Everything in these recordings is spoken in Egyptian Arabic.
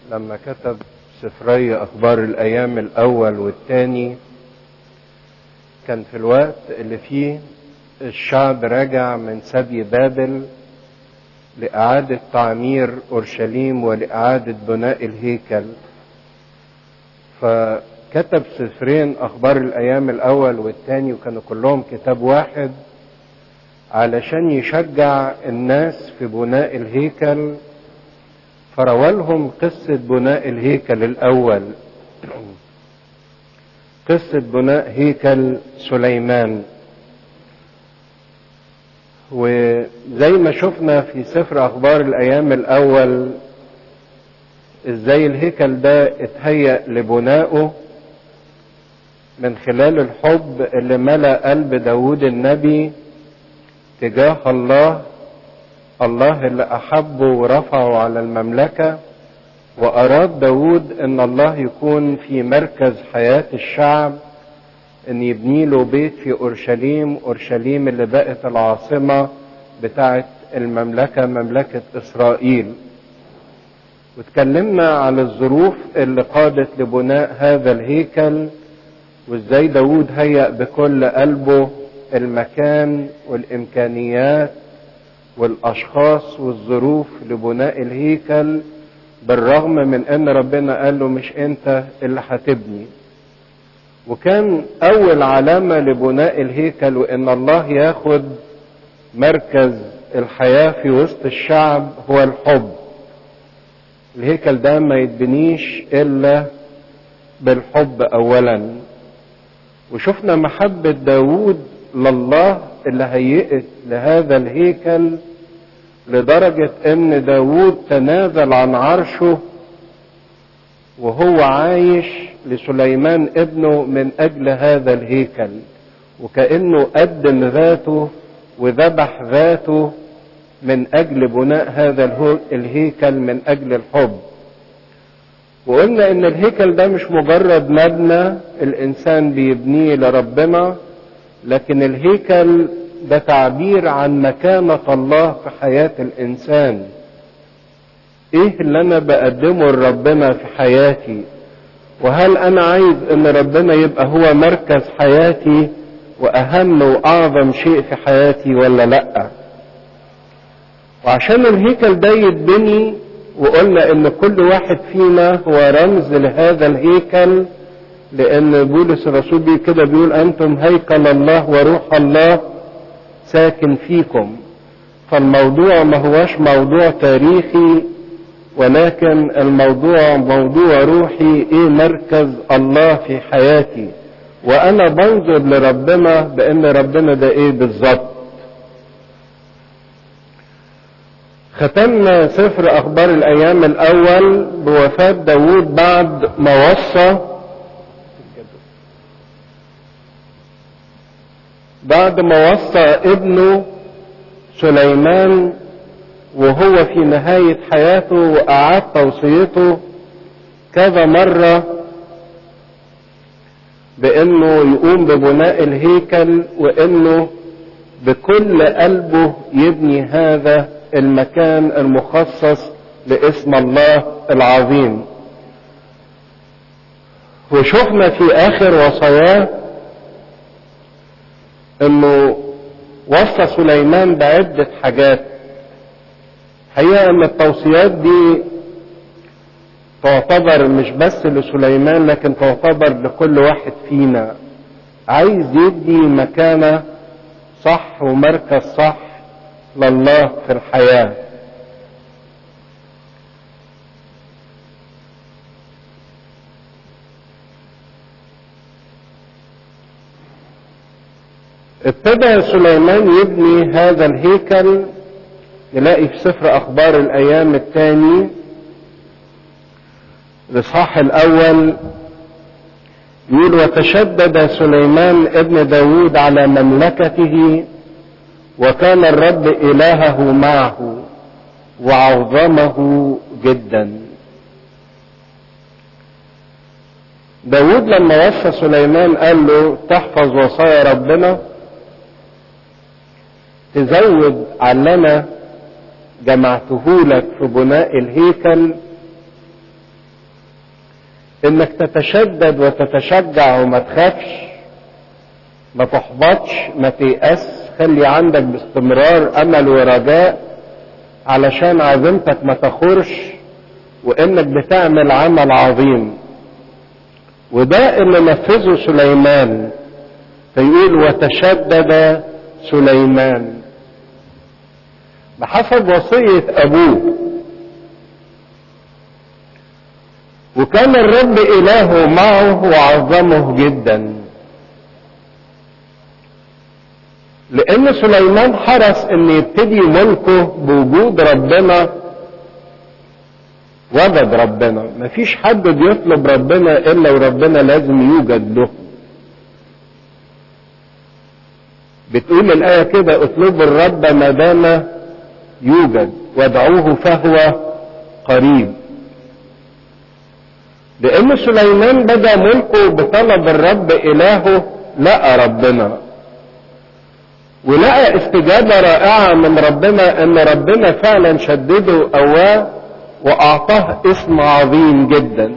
لما كتب سفري أخبار الأيام الأول والثاني كان في الوقت اللي فيه الشعب راجع من سبي بابل لإعادة تعمير أورشليم ولإعادة بناء الهيكل فكتب سفرين أخبار الأيام الأول والثاني وكانوا كلهم كتاب واحد علشان يشجع الناس في بناء الهيكل فروالهم قصة بناء الهيكل الأول قصة بناء هيكل سليمان وزي ما شفنا في سفر أخبار الأيام الأول ازاي الهيكل ده اتهيأ لبنائه من خلال الحب اللي ملأ قلب داود النبي تجاه الله الله اللي أحبه ورفعه على المملكة وأراد داود أن الله يكون في مركز حياة الشعب أن يبني له بيت في أورشليم أورشليم اللي بقت العاصمة بتاعت المملكة مملكة إسرائيل واتكلمنا على الظروف اللي قادت لبناء هذا الهيكل وازاي داود هيأ بكل قلبه المكان والإمكانيات والاشخاص والظروف لبناء الهيكل بالرغم من ان ربنا قال له مش انت اللي هتبني وكان اول علامه لبناء الهيكل وان الله ياخد مركز الحياه في وسط الشعب هو الحب الهيكل ده ما يتبنيش الا بالحب اولا وشفنا محبه داود لله اللي هيئت لهذا الهيكل لدرجة ان داود تنازل عن عرشه وهو عايش لسليمان ابنه من اجل هذا الهيكل وكأنه قدم ذاته وذبح ذاته من اجل بناء هذا الهيكل من اجل الحب وقلنا ان الهيكل ده مش مجرد مبنى الانسان بيبنيه لربنا لكن الهيكل ده تعبير عن مكانة الله في حياة الإنسان إيه اللي أنا بقدمه لربنا في حياتي وهل أنا عايز إن ربنا يبقى هو مركز حياتي وأهم وأعظم شيء في حياتي ولا لأ وعشان الهيكل ده يتبني وقلنا إن كل واحد فينا هو رمز لهذا الهيكل لان بولس الرسول كده بيقول انتم هيكل الله وروح الله ساكن فيكم فالموضوع ما هوش موضوع تاريخي ولكن الموضوع موضوع روحي ايه مركز الله في حياتي وانا بنظر لربنا بان ربنا ده ايه بالظبط ختمنا سفر اخبار الايام الاول بوفاة داود بعد ما وصى بعد ما وصى ابنه سليمان وهو في نهاية حياته وأعاد توصيته كذا مرة بأنه يقوم ببناء الهيكل وأنه بكل قلبه يبني هذا المكان المخصص لاسم الله العظيم وشفنا في آخر وصاياه انه وصى سليمان بعدة حاجات حقيقة ان التوصيات دي تعتبر مش بس لسليمان لكن تعتبر لكل واحد فينا عايز يدي مكانة صح ومركز صح لله في الحياة ابتدى سليمان يبني هذا الهيكل نلاقي في سفر اخبار الايام الثاني الاصحاح الاول يقول وتشدد سليمان ابن داود على مملكته وكان الرب الهه معه وعظمه جدا داود لما وصى سليمان قال له تحفظ وصايا ربنا تزود على اللي انا جمعته لك في بناء الهيكل انك تتشدد وتتشجع وما تخافش ما تحبطش ما تيأس خلي عندك باستمرار امل ورجاء علشان عزيمتك ما تخرش وانك بتعمل عمل عظيم وده اللي نفذه سليمان فيقول وتشدد سليمان بحسب وصية ابوه وكان الرب إلهه معه وعظمه جدا لأن سليمان حرص أن يبتدي ملكه بوجود ربنا وجد ربنا مفيش حد بيطلب ربنا إلا وربنا لازم يوجد له بتقول الآية كده اطلبوا الرب ما دام يوجد وادعوه فهو قريب لأن سليمان بدأ ملكه بطلب الرب إلهه لقى ربنا ولقى استجابة رائعة من ربنا أن ربنا فعلا شدده قواه وأعطاه اسم عظيم جدا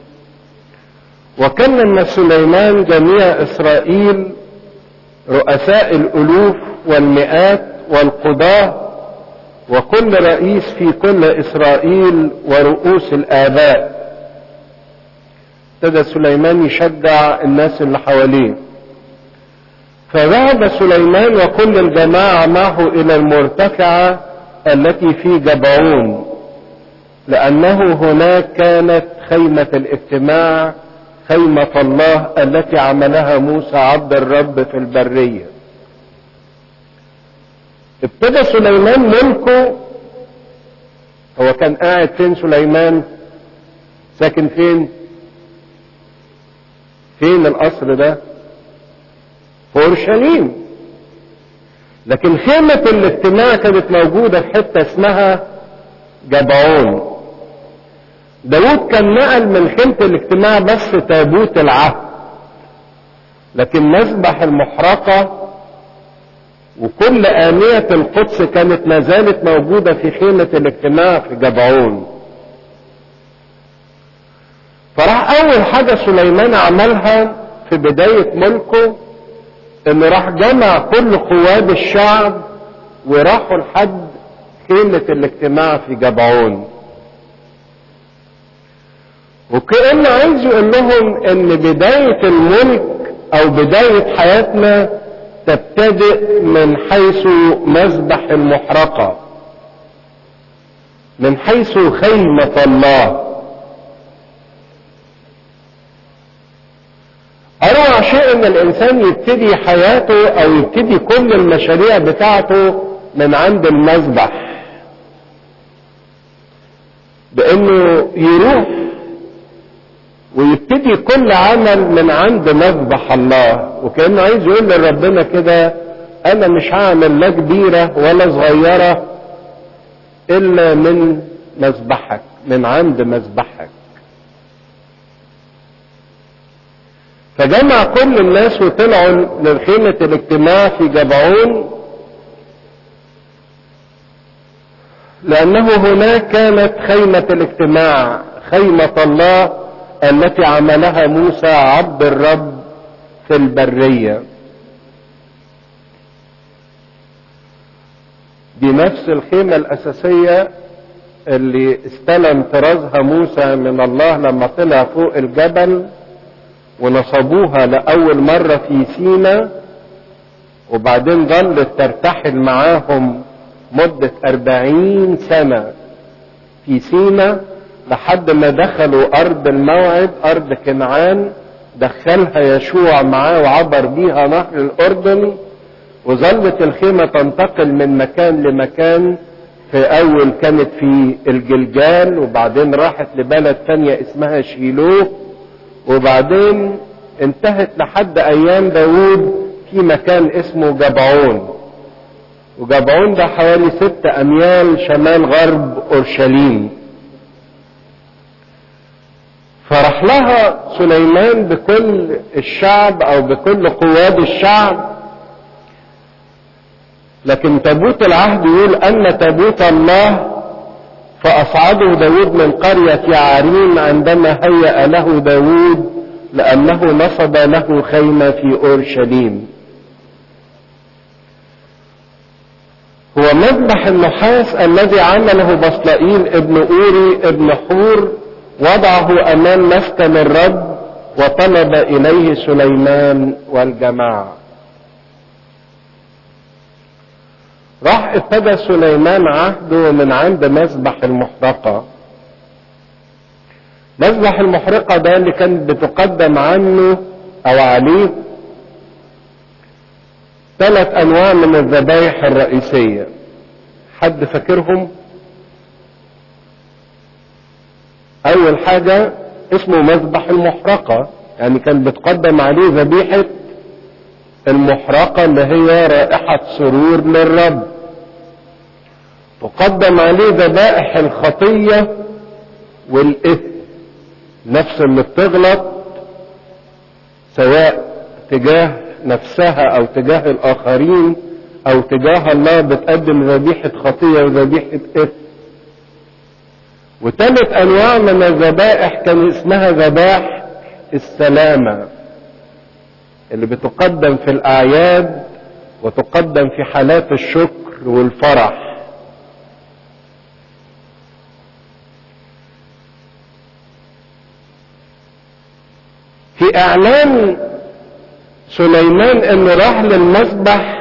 وكلم سليمان جميع إسرائيل رؤساء الألوف والمئات والقضاة وكل رئيس في كل إسرائيل ورؤوس الآباء ابتدى سليمان يشجع الناس اللي حواليه فذهب سليمان وكل الجماعة معه إلى المرتفعة التي في جبعون لأنه هناك كانت خيمة الاجتماع خيمة الله التي عملها موسى عبد الرب في البرية ابتدى سليمان ملكه هو كان قاعد فين سليمان ساكن فين فين القصر ده في اورشليم لكن خيمة الاجتماع كانت موجودة في حتة اسمها جبعون داود كان نقل من خيمة الاجتماع بس تابوت العهد لكن مسبح المحرقة وكل آنية القدس كانت ما زالت موجودة في خيمة الاجتماع في جبعون فراح أول حاجة سليمان عملها في بداية ملكه إنه راح جمع كل قواد الشعب وراحوا لحد خيمة الاجتماع في جبعون وكأن عايز يقول لهم ان بداية الملك او بداية حياتنا تبتدئ من حيث مذبح المحرقة من حيث خيمة الله أروع شيء ان الانسان يبتدي حياته او يبتدي كل المشاريع بتاعته من عند المذبح بانه يروح ويبتدي كل عمل من عند مذبح الله وكأنه عايز يقول لربنا كده انا مش هعمل لا كبيرة ولا صغيرة الا من مذبحك من عند مذبحك فجمع كل الناس وطلعوا لخيمة الاجتماع في جبعون لأنه هناك كانت خيمة الاجتماع خيمة الله التي عملها موسى عبد الرب في البرية دي نفس الخيمة الأساسية اللي استلم طرازها موسى من الله لما طلع فوق الجبل ونصبوها لأول مرة في سينا وبعدين ظلت ترتحل معاهم مدة أربعين سنة في سينا لحد ما دخلوا أرض الموعد أرض كنعان دخلها يشوع معاه وعبر بيها نهر الأردن وظلت الخيمة تنتقل من مكان لمكان في أول كانت في الجلجال وبعدين راحت لبلد تانية اسمها شيلوه وبعدين انتهت لحد أيام داوود في مكان اسمه جبعون وجبعون ده حوالي ست أميال شمال غرب أورشليم فرح لها سليمان بكل الشعب او بكل قواد الشعب لكن تابوت العهد يقول ان تابوت الله فأصعده داود من قرية يعريم عندما هيأ له داود لأنه نصب له خيمة في أورشليم هو مذبح النحاس الذي عمله بصلائيل ابن أوري ابن حور وضعه أمام مسكن الرب وطلب إليه سليمان والجماعة راح ابتدى سليمان عهده من عند مذبح المحرقة مذبح المحرقة ده اللي كانت بتقدم عنه او عليه ثلاث انواع من الذبائح الرئيسية حد فاكرهم اول حاجة اسمه مذبح المحرقة يعني كان بتقدم عليه ذبيحة المحرقة اللي هي رائحة سرور للرب تقدم عليه ذبائح الخطية والإثم نفس اللي بتغلط سواء تجاه نفسها او تجاه الاخرين او تجاه الله بتقدم ذبيحة خطية وذبيحة اثم وثالث انواع من الذبائح كان اسمها ذبائح السلامة اللي بتقدم في الاعياد وتقدم في حالات الشكر والفرح في اعلان سليمان انه راح للمذبح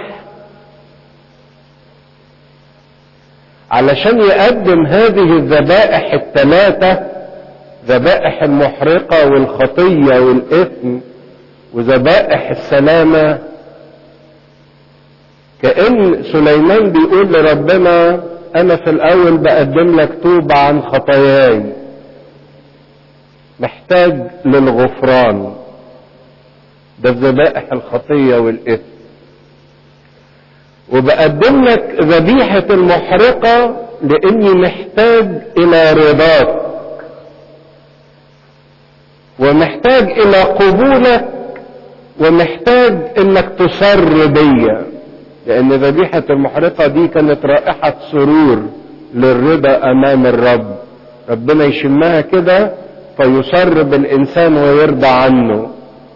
علشان يقدم هذه الذبائح الثلاثة ذبائح المحرقة والخطية والإثم وذبائح السلامة كأن سليمان بيقول لربنا أنا في الأول بقدم لك توبة عن خطاياي محتاج للغفران ده ذبائح الخطية والإثم وبقدم لك ذبيحة المحرقة لاني محتاج الى رضاك ومحتاج الى قبولك ومحتاج انك تسر بيا لان ذبيحة المحرقة دي كانت رائحة سرور للرضا امام الرب ربنا يشمها كده فيسر بالانسان ويرضى عنه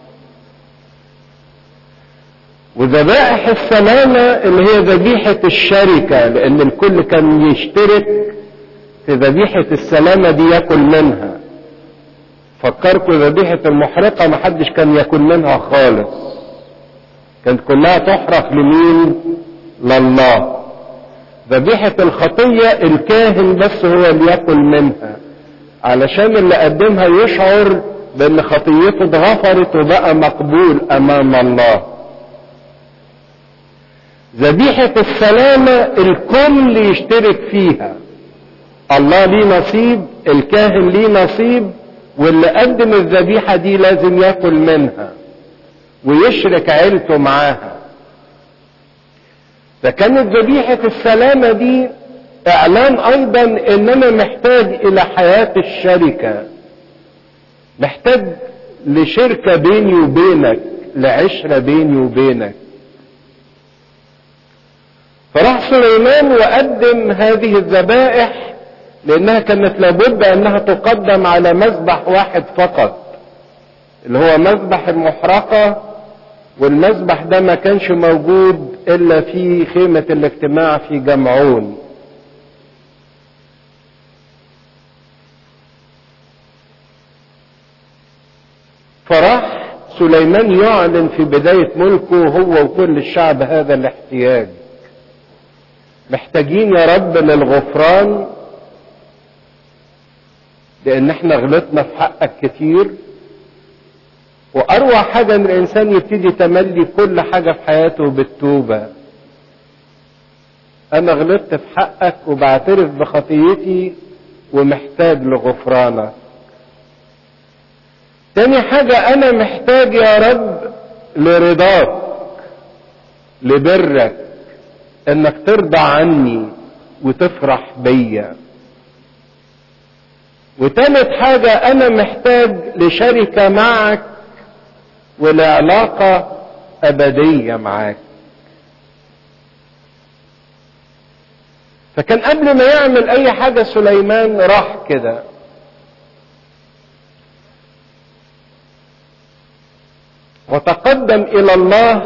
وذبائح السلامة اللي هي ذبيحة الشركة لأن الكل كان يشترك في ذبيحة السلامة دي ياكل منها فكركم ذبيحة المحرقة محدش كان ياكل منها خالص كانت كلها تحرق لمين لله ذبيحة الخطية الكاهن بس هو اللي ياكل منها علشان اللي قدمها يشعر بان خطيته اتغفرت وبقى مقبول امام الله ذبيحة السلامة الكل يشترك فيها الله ليه نصيب الكاهن ليه نصيب واللي قدم الذبيحة دي لازم ياكل منها ويشرك عيلته معاها فكانت ذبيحة السلامة دي اعلان ايضا ان انا محتاج الى حياة الشركة محتاج لشركة بيني وبينك لعشرة بيني وبينك فراح سليمان وقدم هذه الذبائح لانها كانت لابد انها تقدم على مذبح واحد فقط اللي هو مذبح المحرقة والمذبح ده ما كانش موجود الا في خيمة الاجتماع في جمعون فراح سليمان يعلن في بداية ملكه هو وكل الشعب هذا الاحتياج محتاجين يا رب للغفران لان احنا غلطنا في حقك كتير واروع حاجة ان الانسان يبتدي تملي كل حاجة في حياته بالتوبة انا غلطت في حقك وبعترف بخطيتي ومحتاج لغفرانك تاني حاجة انا محتاج يا رب لرضاك لبرك انك ترضى عني وتفرح بيا وتالت حاجة انا محتاج لشركة معك ولعلاقة ابدية معاك فكان قبل ما يعمل اي حاجة سليمان راح كده وتقدم الى الله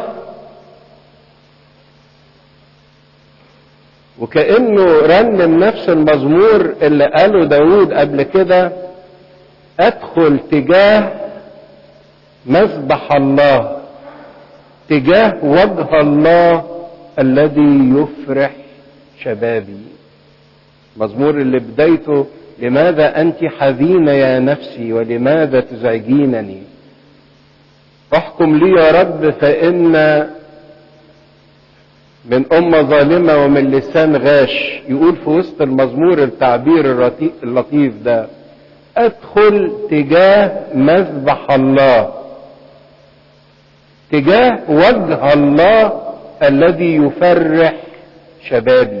وكأنه رنم نفس المزمور اللي قاله داود قبل كده ادخل تجاه مذبح الله تجاه وجه الله الذي يفرح شبابي مزمور اللي بدايته لماذا انت حزينه يا نفسي ولماذا تزعجينني احكم لي يا رب فان من أمة ظالمة ومن لسان غاش يقول في وسط المزمور التعبير اللطيف ده أدخل تجاه مذبح الله تجاه وجه الله الذي يفرح شبابي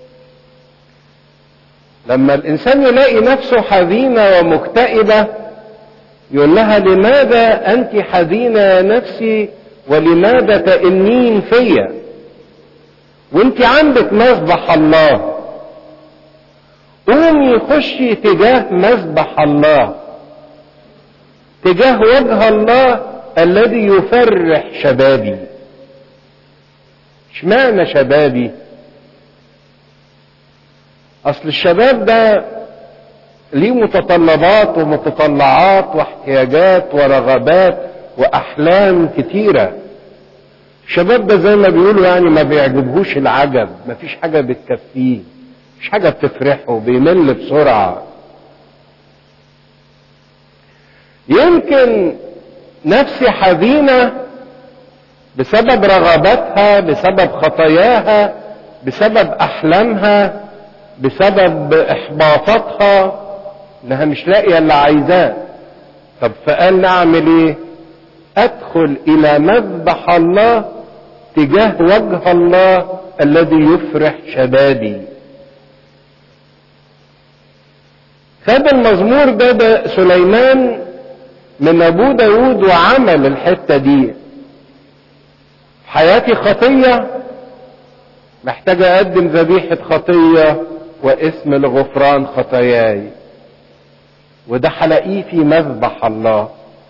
لما الإنسان يلاقي نفسه حزينة ومكتئبة يقول لها لماذا أنت حزينة يا نفسي ولماذا تئنين فيا وانت عندك مذبح الله قومي خشي تجاه مذبح الله تجاه وجه الله الذي يفرح شبابي اشمعنى شبابي اصل الشباب ده ليه متطلبات ومتطلعات واحتياجات ورغبات واحلام كتيره الشباب ده زي ما بيقولوا يعني ما بيعجبهوش العجب ما فيش حاجة بتكفيه مش حاجة بتفرحه بيمل بسرعة يمكن نفسي حزينة بسبب رغباتها بسبب خطاياها بسبب أحلامها بسبب إحباطاتها إنها مش لاقية اللي عايزاه طب فقال نعمل إيه؟ أدخل إلى مذبح الله تجاه وجه الله الذي يفرح شبابي خد المزمور ده, ده سليمان من ابوه داود وعمل الحتة دي حياتي خطية محتاج اقدم ذبيحة خطية واسم لغفران خطاياي وده هلاقيه في مذبح الله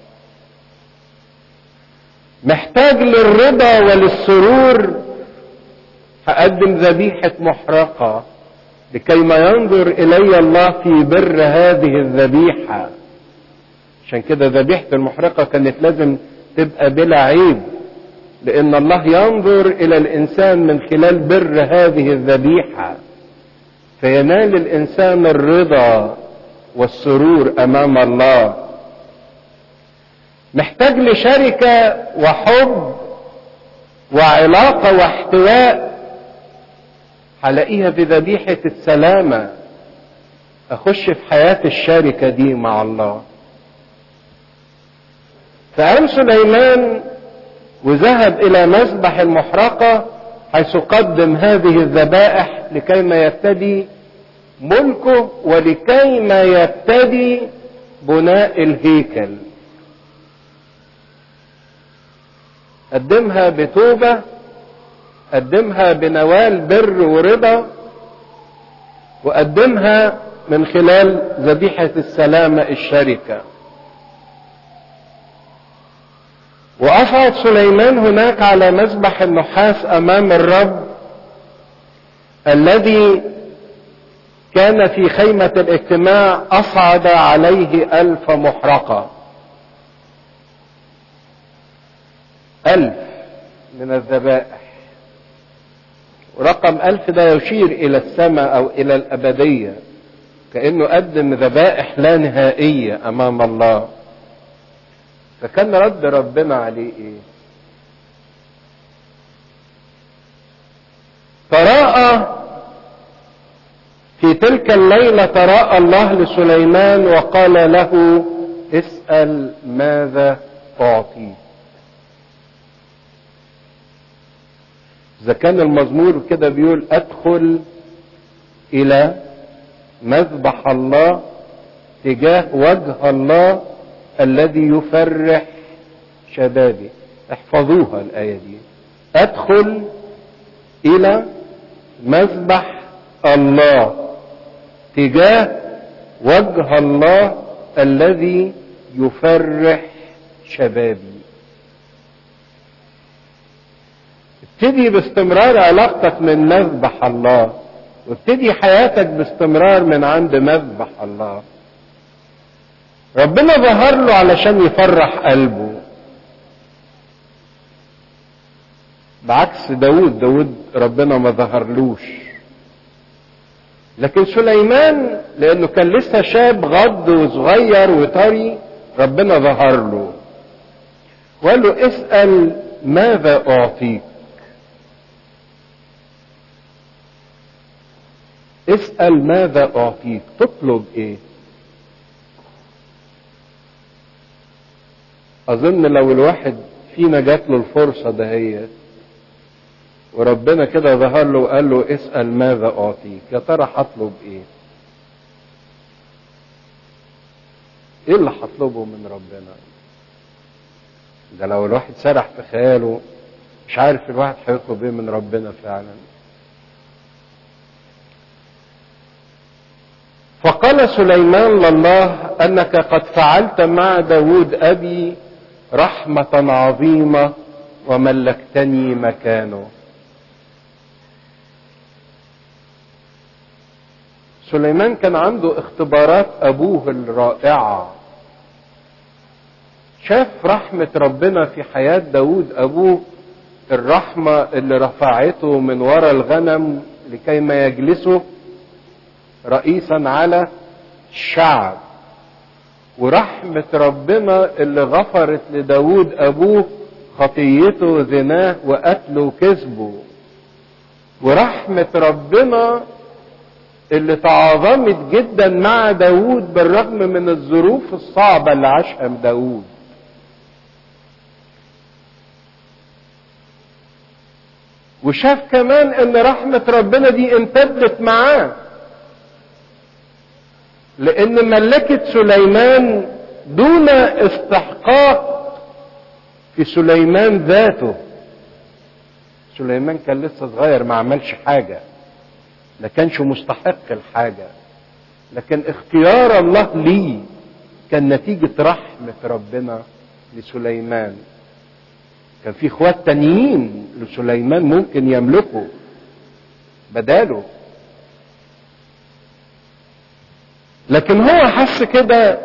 محتاج للرضا وللسرور هقدم ذبيحة محرقة لكي ما ينظر إلي الله في بر هذه الذبيحة عشان كده ذبيحة المحرقة كانت لازم تبقى بلا عيب لأن الله ينظر إلى الإنسان من خلال بر هذه الذبيحة فينال الإنسان الرضا والسرور أمام الله محتاج لشركة وحب وعلاقة واحتواء هلاقيها في ذبيحة السلامة أخش في حياة الشركة دي مع الله فقام سليمان وذهب إلى مذبح المحرقة حيث قدم هذه الذبائح لكي ما يبتدي ملكه ولكي ما يبتدي بناء الهيكل قدمها بتوبة قدمها بنوال بر ورضا وقدمها من خلال ذبيحة السلامة الشركة وأصعد سليمان هناك على مذبح النحاس أمام الرب الذي كان في خيمة الاجتماع أصعد عليه ألف محرقة ألف من الذبائح ورقم ألف ده يشير إلى السماء أو إلى الأبدية كأنه قدم ذبائح لا نهائية أمام الله فكان رد ربنا عليه إيه تراءى في تلك الليلة تراءى الله لسليمان وقال له اسأل ماذا تعطيه إذا كان المزمور كده بيقول أدخل إلى مذبح الله تجاه وجه الله الذي يفرح شبابي احفظوها الآية دي أدخل إلى مذبح الله تجاه وجه الله الذي يفرح شبابي ابتدي باستمرار علاقتك من مذبح الله وابتدي حياتك باستمرار من عند مذبح الله ربنا ظهر له علشان يفرح قلبه بعكس داود داود ربنا ما ظهرلوش لكن سليمان لانه كان لسه شاب غض وصغير وطري ربنا ظهر له وقال له اسأل ماذا اعطيك اسأل ماذا اعطيك تطلب ايه اظن لو الواحد فينا جات له الفرصة دهيت وربنا كده ظهر له وقال له اسأل ماذا اعطيك يا ترى هطلب ايه ايه اللي هطلبه من ربنا ده لو الواحد سرح في خياله مش عارف الواحد هيطلب ايه من ربنا فعلا فقال سليمان لله انك قد فعلت مع داود ابي رحمة عظيمة وملكتني مكانه سليمان كان عنده اختبارات ابوه الرائعة شاف رحمة ربنا في حياة داود ابوه الرحمة اللي رفعته من وراء الغنم لكي ما يجلسه رئيسا على الشعب ورحمة ربنا اللي غفرت لداود ابوه خطيته زناه وقتله وكذبه ورحمة ربنا اللي تعاظمت جدا مع داود بالرغم من الظروف الصعبة اللي عاشها داود وشاف كمان ان رحمة ربنا دي امتدت معاه لان ملكة سليمان دون استحقاق في سليمان ذاته سليمان كان لسه صغير ما عملش حاجة ما كانش مستحق الحاجة لكن اختيار الله ليه كان نتيجة رحمة ربنا لسليمان كان في اخوات تانيين لسليمان ممكن يملكوا بداله لكن هو حس كده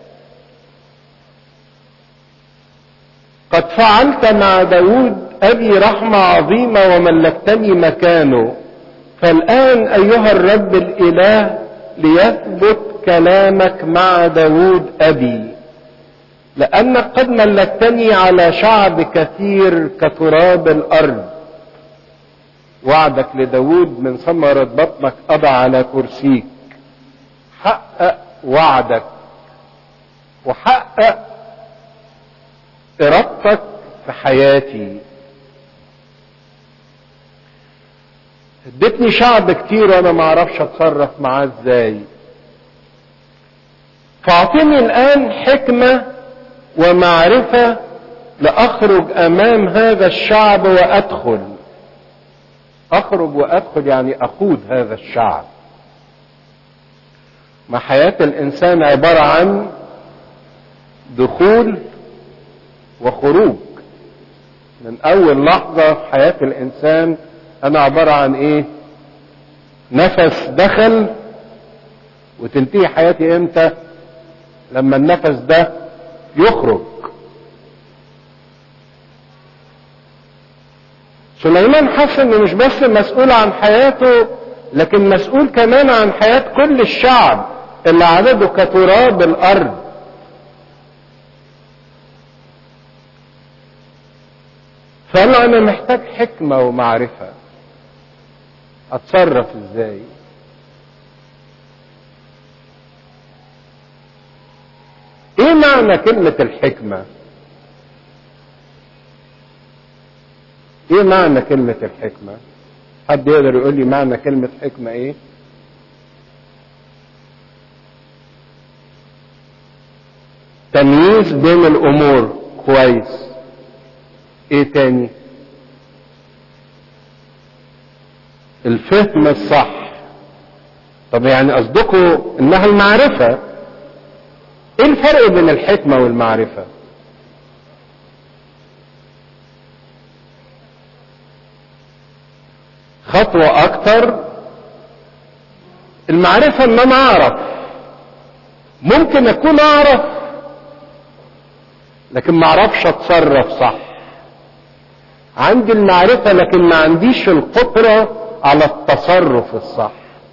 قد فعلت مع داود أبي رحمة عظيمة وملكتني مكانه فالآن أيها الرب الإله ليثبت كلامك مع داود أبي لأنك قد ملكتني على شعب كثير كتراب الأرض وعدك لداود من ثمرة بطنك أضع على كرسيك حقق وعدك وحقق إرادتك في حياتي اديتني شعب كتير وانا ما اعرفش اتصرف معاه ازاي فاعطيني الان حكمة ومعرفة لاخرج امام هذا الشعب وادخل اخرج وادخل يعني اقود هذا الشعب ما حياة الانسان عبارة عن دخول وخروج من اول لحظة في حياة الانسان انا عبارة عن ايه نفس دخل وتنتهي حياتي امتى لما النفس ده يخرج سليمان حس انه مش بس مسؤول عن حياته لكن مسؤول كمان عن حياة كل الشعب اللي عدده كتراب الارض فقال له انا محتاج حكمة ومعرفة اتصرف ازاي ايه معنى كلمة الحكمة ايه معنى كلمة الحكمة حد يقدر يقول لي معنى كلمة حكمة ايه تمييز بين الامور كويس ايه تاني الفهم الصح طب يعني قصدكم انها المعرفة ايه الفرق بين الحكمة والمعرفة خطوة اكتر المعرفة ان انا اعرف ممكن اكون اعرف لكن ما اعرفش اتصرف صح عندي المعرفة لكن ما عنديش القدرة على التصرف الصح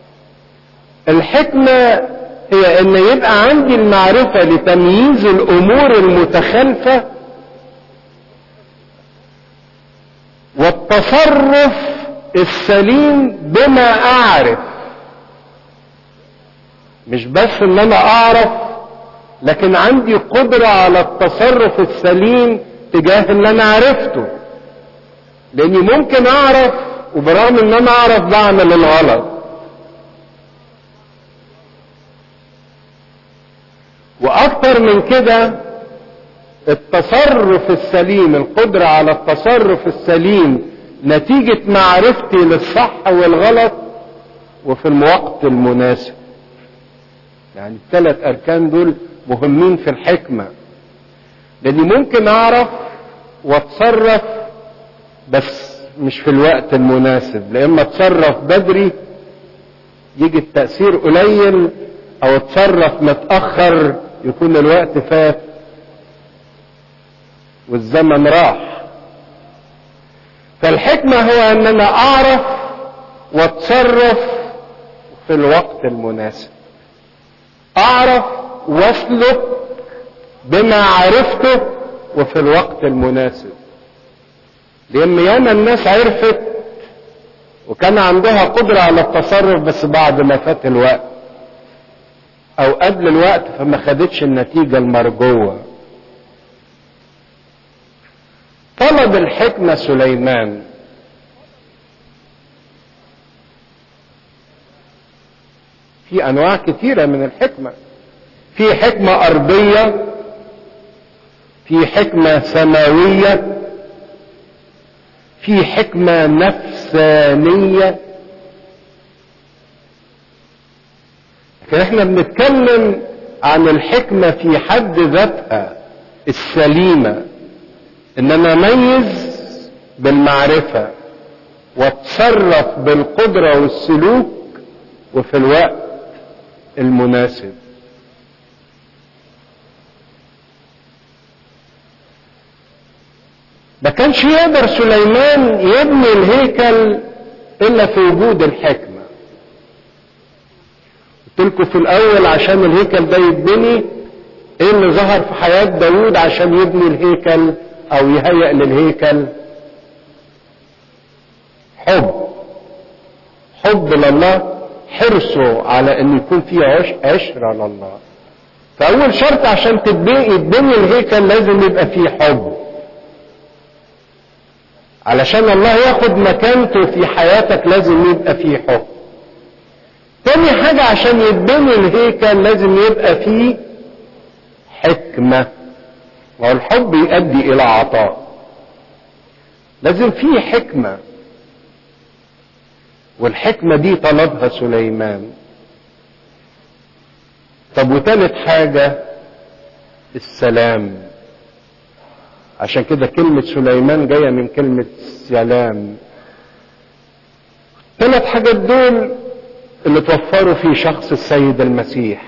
الحكمة هي ان يبقى عندي المعرفة لتمييز الامور المتخالفة والتصرف السليم بما اعرف مش بس ان انا اعرف لكن عندي قدرة على التصرف السليم تجاه اللي انا عرفته لاني ممكن اعرف وبرغم ان انا اعرف بعمل الغلط واكتر من كده التصرف السليم القدرة على التصرف السليم نتيجة معرفتي للصح والغلط وفي الوقت المناسب يعني الثلاث اركان دول مهمين في الحكمة لاني ممكن اعرف واتصرف بس مش في الوقت المناسب لإما اتصرف بدري يجي التأثير قليل او اتصرف متأخر يكون الوقت فات والزمن راح فالحكمة هو ان انا اعرف واتصرف في الوقت المناسب اعرف واسلك بما عرفته وفي الوقت المناسب لان ياما الناس عرفت وكان عندها قدرة على التصرف بس بعد ما فات الوقت او قبل الوقت فما خدتش النتيجة المرجوة طلب الحكمة سليمان في انواع كثيرة من الحكمة في حكمة ارضية في حكمة سماوية في حكمة نفسانية لكن احنا بنتكلم عن الحكمة في حد ذاتها السليمة ان انا اميز بالمعرفة واتصرف بالقدرة والسلوك وفي الوقت المناسب ما كانش يقدر سليمان يبني الهيكل الا في وجود الحكمة قلت لكم في الاول عشان الهيكل ده يتبني ايه اللي ظهر في حياة داود عشان يبني الهيكل او يهيئ للهيكل حب حب لله حرصه على ان يكون فيه عش عشرة لله فاول شرط عشان تبني يتبني الهيكل لازم يبقى فيه حب علشان الله ياخد مكانته في حياتك لازم يبقى فيه حب تاني حاجة عشان يتبني الهيكل لازم يبقى فيه حكمة والحب يؤدي الى عطاء لازم فيه حكمة والحكمة دي طلبها سليمان طب وتالت حاجة السلام عشان كده كلمة سليمان جاية من كلمة سلام ثلاث حاجات دول اللي توفروا في شخص السيد المسيح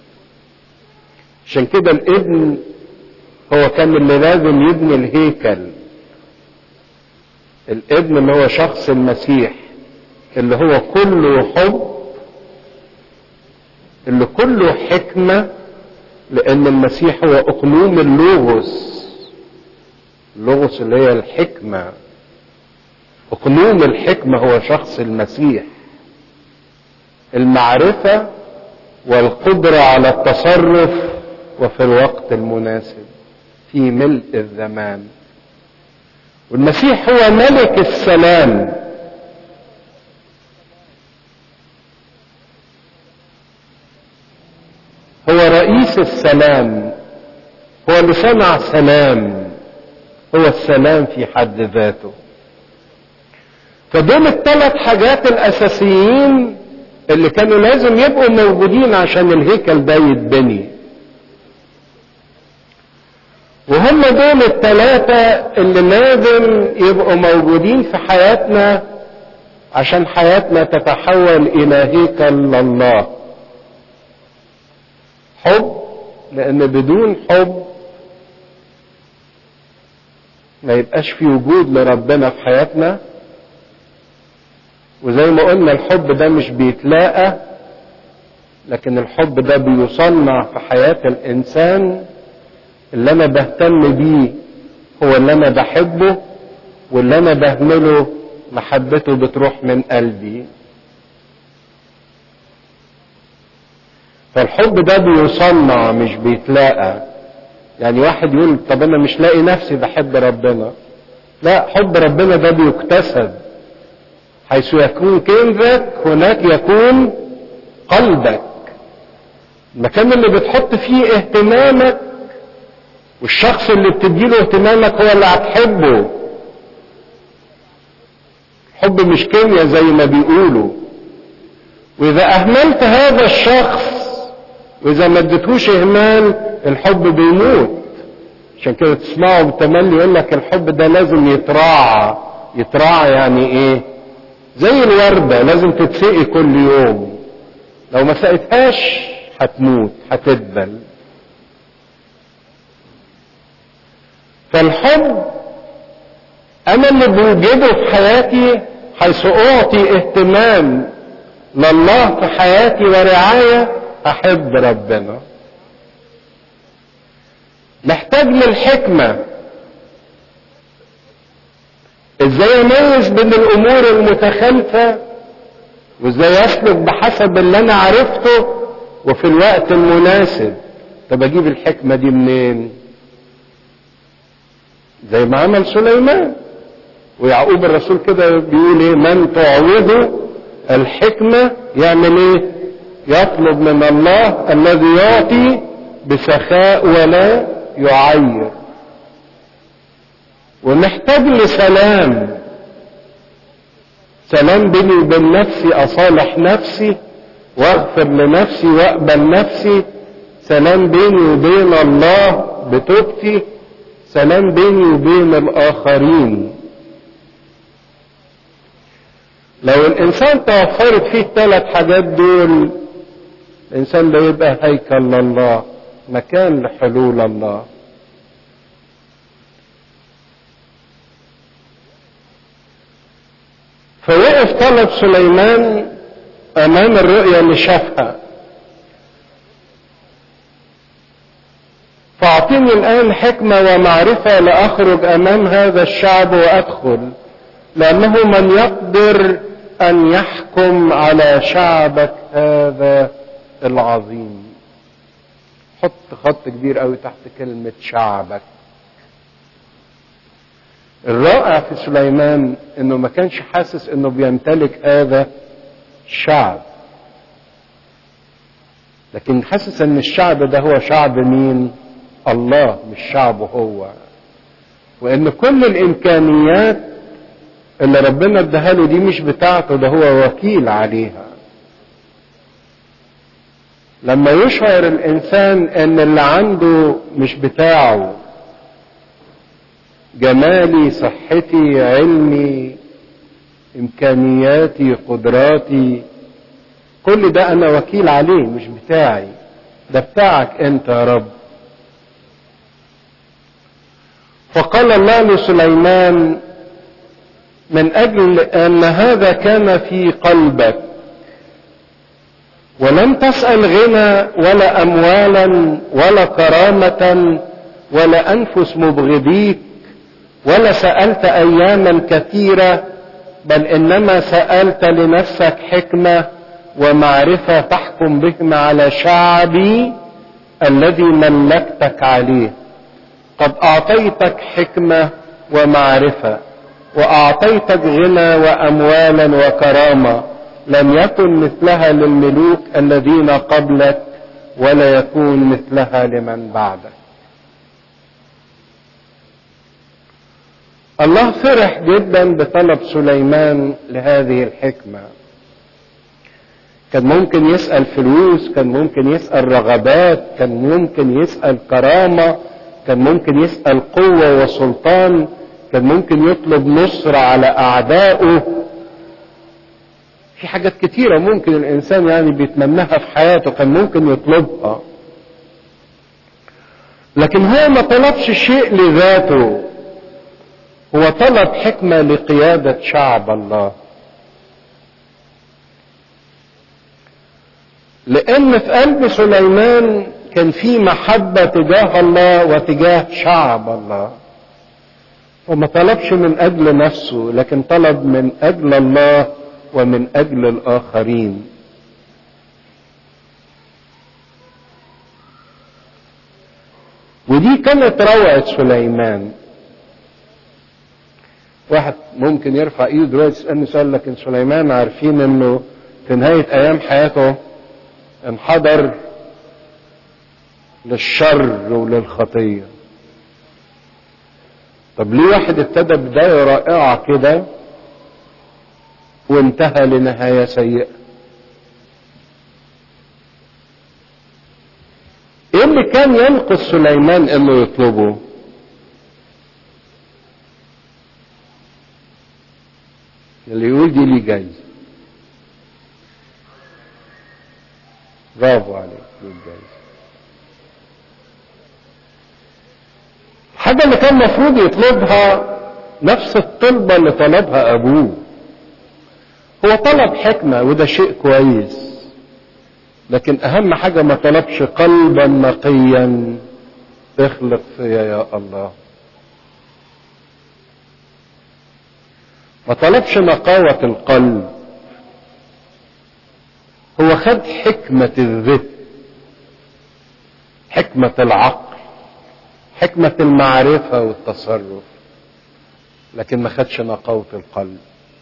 عشان كده الابن هو كان اللي لازم يبني الهيكل الابن اللي هو شخص المسيح اللي هو كله حب اللي كله حكمة لان المسيح هو اقلوم اللوغوس اللغز اللي هي الحكمة اقلوم الحكمة هو شخص المسيح المعرفة والقدرة على التصرف وفي الوقت المناسب في ملء الزمان والمسيح هو ملك السلام هو رئيس السلام هو اللي صنع سلام هو السلام في حد ذاته فدول الثلاث حاجات الاساسيين اللي كانوا لازم يبقوا موجودين عشان الهيكل ده يتبني وهم دول الثلاثة اللي لازم يبقوا موجودين في حياتنا عشان حياتنا تتحول إلى هيكل لله حب لأن بدون حب ما يبقاش في وجود لربنا في حياتنا وزي ما قلنا الحب ده مش بيتلاقى لكن الحب ده بيصنع في حياة الإنسان اللي أنا بهتم بيه هو اللي أنا بحبه واللي أنا بهمله محبته بتروح من قلبي فالحب ده بيصنع مش بيتلاقى يعني واحد يقول طب انا مش لاقي نفسي بحب ربنا لا حب ربنا ده بيكتسب حيث يكون كنزك هناك يكون قلبك المكان اللي بتحط فيه اهتمامك والشخص اللي بتديله اهتمامك هو اللي هتحبه الحب مش كيمياء زي ما بيقولوا واذا اهملت هذا الشخص واذا ما اديتهوش اهمال الحب بيموت عشان كده تسمعوا بالتملي يقول لك الحب ده لازم يتراعى يتراعى يعني ايه زي الوردة لازم تتسقي كل يوم لو ما سقيتهاش هتموت هتدبل فالحب انا اللي بوجده في حياتي حيث اعطي اهتمام لله في حياتي ورعاية احب ربنا محتاج للحكمة ازاي اميز بين الامور المتخالفة وازاي اسلك بحسب اللي انا عرفته وفي الوقت المناسب طب اجيب الحكمة دي منين زي ما عمل سليمان ويعقوب الرسول كده بيقول ايه من تعوضه الحكمة يعمل ايه يطلب من الله الذي يعطي بسخاء ولا يعير ونحتاج لسلام سلام بيني وبين نفسي اصالح نفسي واغفر لنفسي واقبل نفسي سلام بيني وبين الله بتوبتي سلام بيني وبين الاخرين لو الانسان توفرت فيه الثلاث حاجات دول الانسان ده يبقى هيكل لله مكان لحلول الله فوقف طلب سليمان امام الرؤيا اللي شافها فاعطيني الان حكمه ومعرفه لاخرج امام هذا الشعب وادخل لانه من يقدر ان يحكم على شعبك هذا العظيم حط خط كبير قوي تحت كلمة شعبك الرائع في سليمان انه ما كانش حاسس انه بيمتلك هذا الشعب لكن حاسس ان الشعب ده هو شعب مين الله مش شعبه هو وان كل الامكانيات اللي ربنا اداها له دي مش بتاعته ده هو وكيل عليها لما يشعر الانسان ان اللي عنده مش بتاعه جمالي صحتي علمي امكانياتي قدراتي كل ده انا وكيل عليه مش بتاعي ده بتاعك انت يا رب فقال الله لسليمان من اجل ان هذا كان في قلبك ولم تسأل غنى ولا أموالا ولا كرامة ولا أنفس مبغضيك ولا سألت أياما كثيرة بل إنما سألت لنفسك حكمة ومعرفة تحكم بهما على شعبي الذي ملكتك عليه قد أعطيتك حكمة ومعرفة وأعطيتك غنى وأموالا وكرامة لم يكن مثلها للملوك الذين قبلك ولا يكون مثلها لمن بعدك الله فرح جدا بطلب سليمان لهذه الحكمه كان ممكن يسأل فلوس كان ممكن يسأل رغبات كان ممكن يسأل كرامة كان ممكن يسأل قوة وسلطان كان ممكن يطلب نصر على أعدائه في حاجات كتيرة ممكن الإنسان يعني بيتمناها في حياته كان ممكن يطلبها لكن هو ما طلبش شيء لذاته هو طلب حكمة لقيادة شعب الله لأن في قلب سليمان كان في محبة تجاه الله وتجاه شعب الله وما طلبش من أجل نفسه لكن طلب من أجل الله ومن أجل الآخرين ودي كانت روعة سليمان واحد ممكن يرفع ايده دلوقتي يسألني سؤال لكن سليمان عارفين انه في نهاية ايام حياته انحدر للشر وللخطية طب ليه واحد ابتدى بداية رائعة كده وانتهى لنهاية سيئة ايه اللي كان ينقص سليمان انه يطلبه اللي يقول دي ليه جايزة برافو عليك ليه جايزة الحاجة اللي كان المفروض يطلبها نفس الطلبة اللي طلبها أبوه هو طلب حكمة وده شيء كويس لكن أهم حاجة ما طلبش قلبا نقيا اخلق فيا يا الله ما طلبش نقاوة القلب هو خد حكمة الذهن حكمة العقل حكمة المعرفة والتصرف لكن ما خدش نقاوة القلب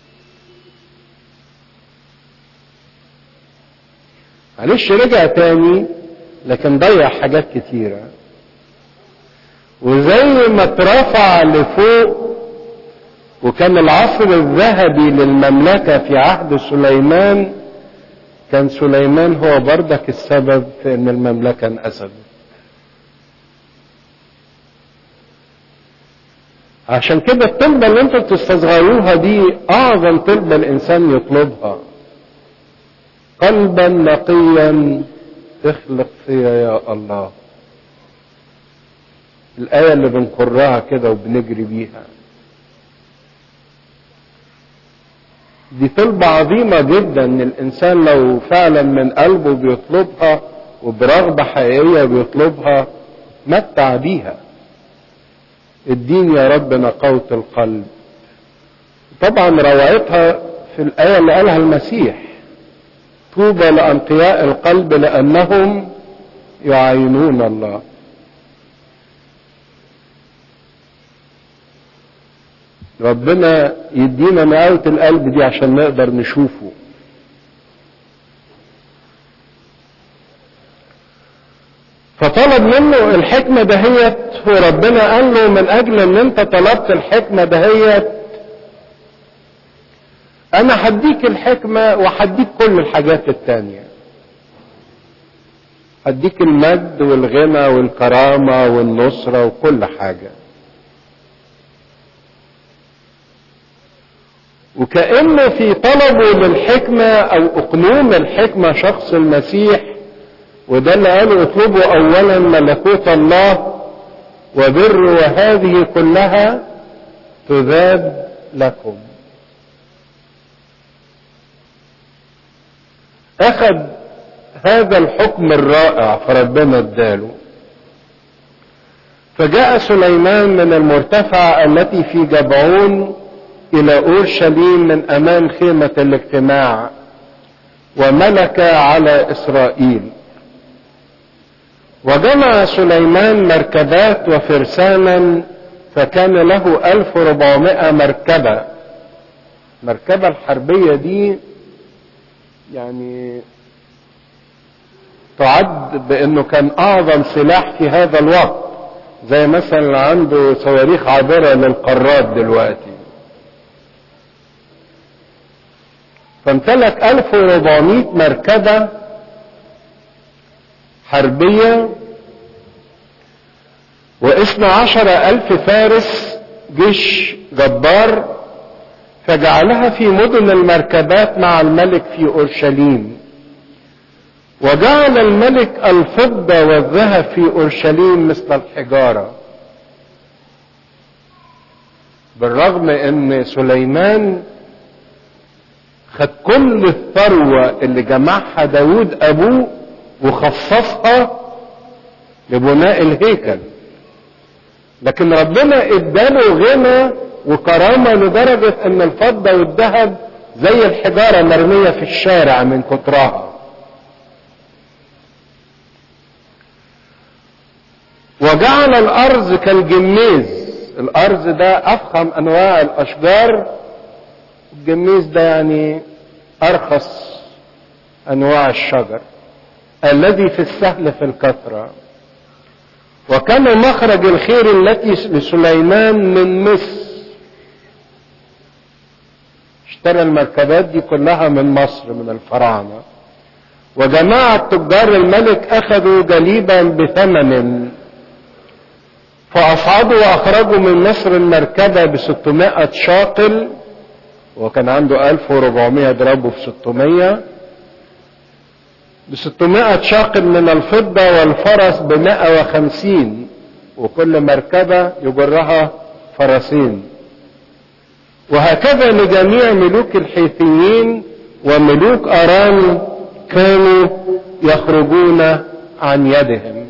معلش رجع تاني لكن ضيع حاجات كتيرة وزي ما اترفع لفوق وكان العصر الذهبي للمملكة في عهد سليمان كان سليمان هو بردك السبب في ان المملكة انقسمت عشان كده الطلبة اللي انتوا بتستصغروها دي اعظم طلبة الانسان يطلبها قلبا نقيا اخلق فيا يا الله الآية اللي بنقرها كده وبنجري بيها دي طلبة عظيمة جدا ان الانسان لو فعلا من قلبه بيطلبها وبرغبة حقيقية بيطلبها متع بيها اديني يا رب نقاوة القلب طبعا روعتها في الآية اللي قالها المسيح طوبى لأنقياء القلب لأنهم يعاينون الله ربنا يدينا نقاوة القلب دي عشان نقدر نشوفه فطلب منه الحكمة دهيت وربنا قال له من أجل إن أنت طلبت الحكمة دهيت أنا هديك الحكمة وهديك كل الحاجات التانية هديك المجد والغنى والكرامة والنصرة وكل حاجة وكأنه في طلبه للحكمة أو أقنوم الحكمة شخص المسيح وده اللي قالوا اطلبوا أولا ملكوت الله وبر وهذه كلها تذاب لكم أخذ هذا الحكم الرائع فربنا اداله فجاء سليمان من المرتفع التي في جبعون الى اورشليم من امام خيمة الاجتماع وملك على اسرائيل وجمع سليمان مركبات وفرسانا فكان له 1400 مركبة المركبة الحربية دي يعني تعد بانه كان اعظم سلاح في هذا الوقت زي مثلا عنده صواريخ عابرة للقارات دلوقتي فامتلك 1400 مركبة حربية واثنى عشر ألف فارس جيش جبار فجعلها في مدن المركبات مع الملك في أورشليم وجعل الملك الفضة والذهب في أورشليم مثل الحجارة بالرغم ان سليمان خد كل الثروة اللي جمعها داود ابوه وخصصها لبناء الهيكل لكن ربنا اداله غنى وكرامة لدرجة ان الفضة والذهب زي الحجارة مرمية في الشارع من كترها وجعل الارز كالجميز الارز ده افخم انواع الاشجار الجميز ده يعني ارخص انواع الشجر الذي في السهل في الكثرة وكان مخرج الخير التي لسليمان من مصر اشترى المركبات دي كلها من مصر من الفراعنة وجماعة تجار الملك اخذوا جليبا بثمن فاصعدوا واخرجوا من مصر المركبة ب 600 شاقل وكان عنده 1400 ضربه في 600 ب 600 شاقل من الفضة والفرس ب 150 وكل مركبة يجرها فرسين وهكذا لجميع ملوك الحيثيين وملوك أرام كانوا يخرجون عن يدهم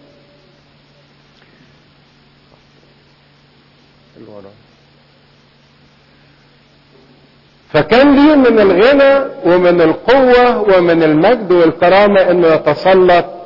فكان ليه من الغنى ومن القوة ومن المجد والكرامة انه يتسلط